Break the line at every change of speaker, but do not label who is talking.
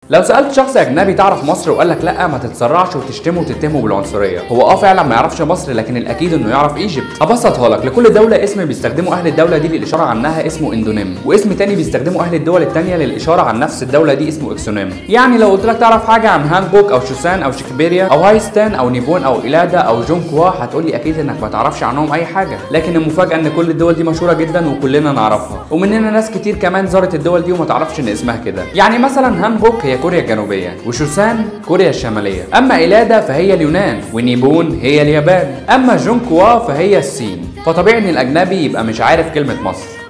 لو سالت شخص اجنبي تعرف مصر وقال لك لا ما تتسرعش وتشتمه وتتهمه بالعنصريه هو اه فعلا ما يعرفش مصر لكن الاكيد انه يعرف ايجيبت ابسطها لك لكل دوله اسم بيستخدمه اهل الدوله دي للاشاره عنها اسمه اندونيم واسم تاني بيستخدمه اهل الدول التانيه للاشاره عن نفس الدوله دي اسمه اكسونيم يعني لو قلت لك تعرف حاجه عن هانبوك او شوسان او شكبيريا او هايستان او نيبون او ايلادا او جونكوا هتقول لي اكيد انك ما تعرفش عنهم اي حاجه لكن المفاجاه ان كل الدول دي مشهوره جدا وكلنا نعرفها ومننا ناس كتير كمان زارت الدول دي وما تعرفش ان اسمها كده يعني مثلا هانبوك هي كوريا الجنوبيه وشوسان كوريا الشماليه اما ايلادا فهي اليونان ونيبون هي اليابان اما جونكوا فهي الصين فطبيعي ان الاجنبي يبقى مش عارف كلمه مصر